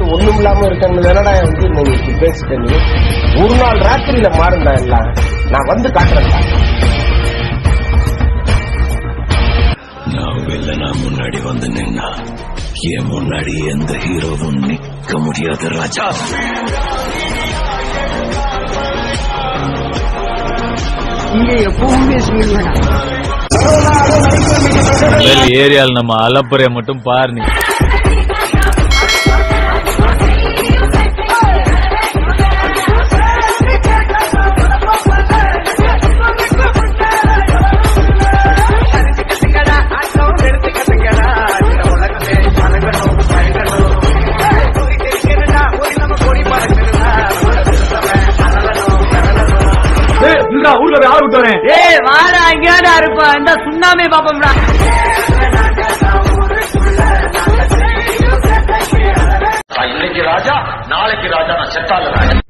ஒண்ணும் இல்லாம இருக்கன்னு தானடா வந்து நீ இப்படி பேசிட்ட நீ ஒரு நாள் ராத்திரியில மாறுண்டா எல்லாம் நான் வந்து காட்டுறேன்டா நான் வில்லனா முன்னாடி வந்து நின்னா என் முன்னாடி எந்த ஹீரோவும் நிக்க முடியாது ராஜா இங்க எப்பவுமே சொல்லுவேன் ஏரியால நம்ம அலப்புறைய மட்டும் பாரு நீ ஊர்ல போய் ஆள் விட்டு வரேன் ஏய் வாடா இங்கடா இருப்பா இந்த சுண்ணாமே பாப்போம்டா இன்னைக்கு ராஜா நாளைக்கு ராஜா நான் செத்தால ராஜா